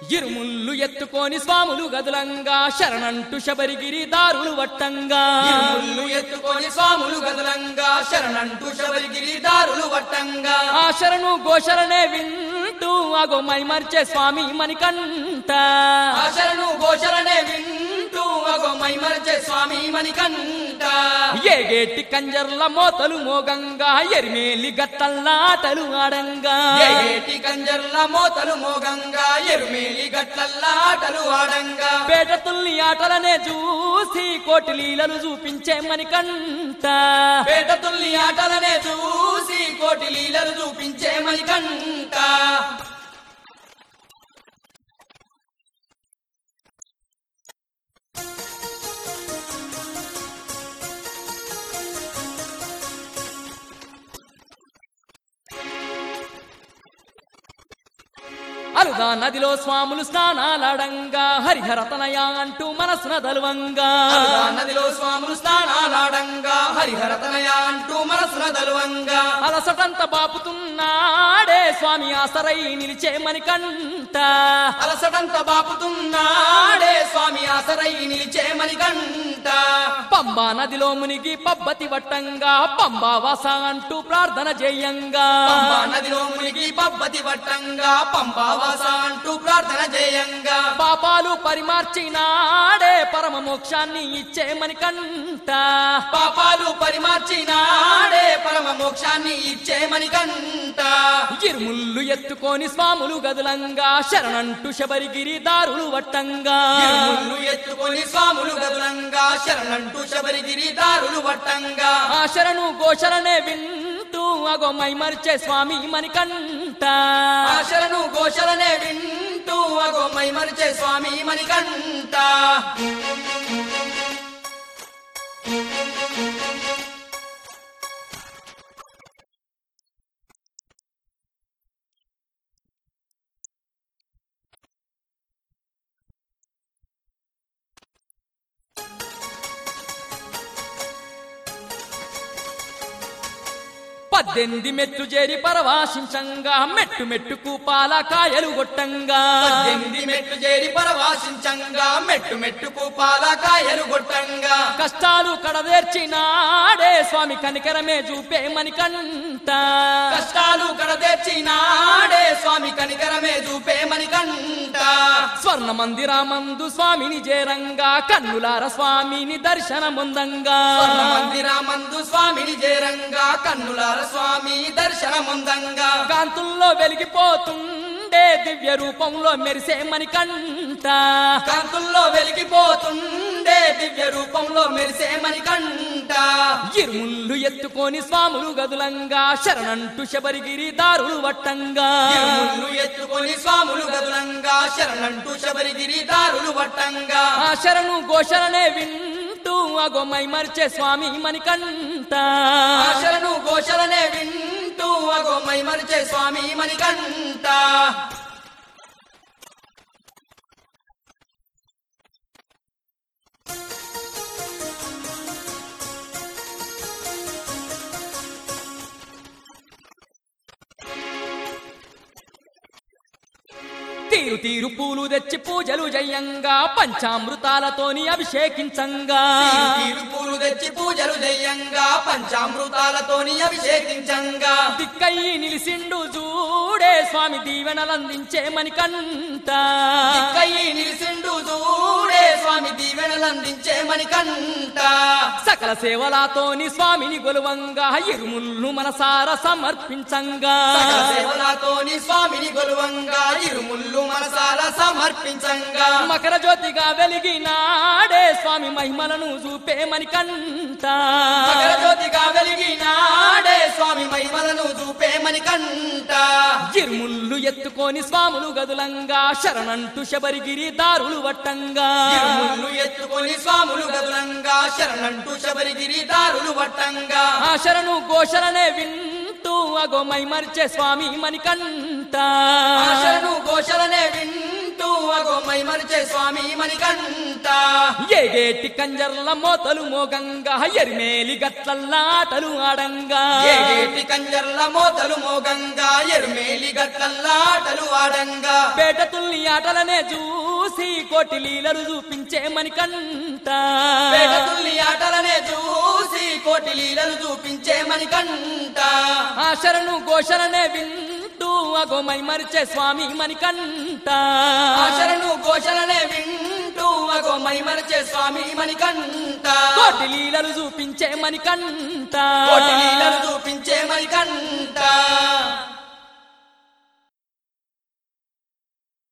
ఇరుముళ్ళు ఎత్తుకొని స్వాములు గదులంగా శరణంటు శబరిగిరి దారులు వట్టంగా ముళ్ళు ఎత్తుకొని స్వాములు గదులంగా శరణంటూ శబరిగిరి దారులు వట్టంగా ఆ శరణు గోశరణే వింటూ అగో మైమర్చే స్వామి మణికంఠ ఆశరణు ఘోషలనే వింటూ అగో మైమరచే స్వామి మణికంఠ ఏగేటి కంజర్ల మోతలు మోగంగా ఎరిమేలి గట్టల్లాటలు ఆడంగా ఏటి కంజర్ల మోతలు మోగంగా ఎరుమేలి గట్లల్లా ఆటలు ఆడంగా పేట తుల్లి ఆటలనే చూసి కోటి లీలలు చూపించే మణికంఠ పేట తుల్లి ఆటలనే చూసి కోటి లీలలు చూపించే మణికంఠ అరుదా నదిలో స్వాములు స్నానాలాడంగా హరిహరతనయ అంటూ మనసున దలువంగా అరుదా నదిలో స్వాములు స్నానాలాడంగా హరిహరతనయ అంటూ మనసున దలువంగా అలసటంత బాపుతున్నాడే స్వామి ఆసరై నిలిచే మణికంఠ అలసటంత బాపుతున్నాడే స్వామి ఆసరై నిలిచే మణికంఠ పంబా నదిలో మునిగి పబ్బతి వట్టంగా పంబా వాస అంటూ ప్రార్థన చేయంగా పంబా నదిలో మునిగి పబ్బతి వట్టంగా పంబావాస అంటూ ప్రార్థన చేయంగా పాపాలు పరిమార్చినాడే పరమ మోక్షాన్ని ఇచ్చే మణికంఠ పాపాలు పరిమార్చినాడే పరమ మోక్షాన్ని ఇచ్చే మణికంఠ ఇరుముళ్ళు ఎత్తుకొని స్వాములు గదులంగా శరణంటు శబరిగిరి దారులు వట్టంగా ముళ్ళు ఎత్తుకొని స్వాములు గదులంగా శరణంటూ శబరిగిరి దారులు వట్టంగా ఆ శరణు గోశరణే వింటూ అగో మైమర్చే స్వామి మణికంఠ ఆశలను ఘోషలనే వింటూ అగో మైమరిచే స్వామి మణికంఠ పద్దెనిమిది మెట్లు చేరి పరవాశించంగా మెట్టు మెట్టుకు పాల కాయలు కొట్టంగా పద్దెనిమిది మెట్లు చేరి పరవాసించంగా మెట్టు మెట్టుకు పాలకాయలు కొట్టంగా కష్టాలు కడదేర్చినాడే స్వామి కనికరమే చూపే మణికంఠ కష్టాలు కడతెచ్చినాడే స్వామి కనికరమే చూపే మణికంఠ స్వర్ణ మందిరామందు స్వామిని చేరంగా కన్నులార స్వామిని దర్శనముందంగా స్వర్ణ మందిరామందు స్వామిని చేరంగా కన్నులార స్వామి దర్శనముందంగా కాంతుల్లో వెలిగిపోతుండే దివ్య రూపంలో మెరిసే మణికంఠ కాంతుల్లో వెలిగిపోతుండే దివ్య రూపంలో మెరిసే మణికంఠ ఇరుముళ్ళు ఎత్తుకొని స్వాములు గదులంగా శరణంటు శబరిగిరి దారులు వట్టంగా ముళ్ళు ఎత్తుకొని స్వాములు గదులంగా శరణంటూ శబరిగిరి దారులు వట్టంగా ఆ శరణు ఘోషణనే వింటూ అగో మైమర్చే స్వామి మణికంఠ ఆశలను ఘోషలనే వింటూ అగో మైమరిచే స్వామి మణికంఠ తీరు తీరు పూలు తెచ్చి పూజలు జయంగా పంచామృతాలతోని అభిషేకించంగా తీరు పూలు తెచ్చి పూజలు చెయ్యంగా పంచామృతాలతోని అభిషేకించంగా దిక్కయ్యి నిలిసిండు చూడే స్వామి దీవెనలందించే మణికంఠ కయ్యి నిలిసిండు చూడే స్వామి దీవెనలందించే మణికంఠ సకల సేవలతోని స్వామిని గొలువంగా ఇరుముళ్ళు మనసార సమర్పించంగా సకల సేవలతోని స్వామిని గొలువంగా ఇరుముళ్ళు మనసాల సమర్పించంగా మకర జ్యోతిగా వెలిగినాడే స్వామి మహిమలను చూపే మణికంఠ మకర జ్యోతిగా వెలిగినాడే స్వామి మహిమలను చూపే మణికంఠ ఇరుముళ్ళు ఎత్తుకొని స్వాములు గదులంగా శరణంటు శబరిగిరి దారులు వట్టంగా ఇరుముళ్ళు ఎత్తుకొని స్వాములు గదులంగా శరణంటూ శబరిగిరి దారులు వట్టంగా ఆ శరణు ఘోషణనే వింటూ అగో మైమర్చే స్వామి మణికంఠ ఆశను ఘోషలనే వింటూ వింటూ అగో మైమరిచే స్వామి మణికంఠ ఏగేటి కంజర్ల మోతలు మోగంగా ఎరిమేలి గట్లల్లాటలు ఆడంగా ఏగేటి కంజర్ల మోతలు మోగంగా ఎరుమేలి గట్లల్లాటలు ఆడంగా పేట తుల్లి ఆటలనే చూసి కోటి లీలలు చూపించే మణికంట పేట తుల్లి ఆటలనే చూసి కోటి లీలలు చూపించే మణికంఠ ఆ శరణు ఘోషణనే వింటూ అగో మైమరిచే స్వామి మణికంట ఆచరణు ఘోషణనే వింటూ అగో మైమరిచే స్వామి మణికంఠ కోటి లీలలు చూపించే మణికంట కోటి లీలలు చూపించే మణికంఠ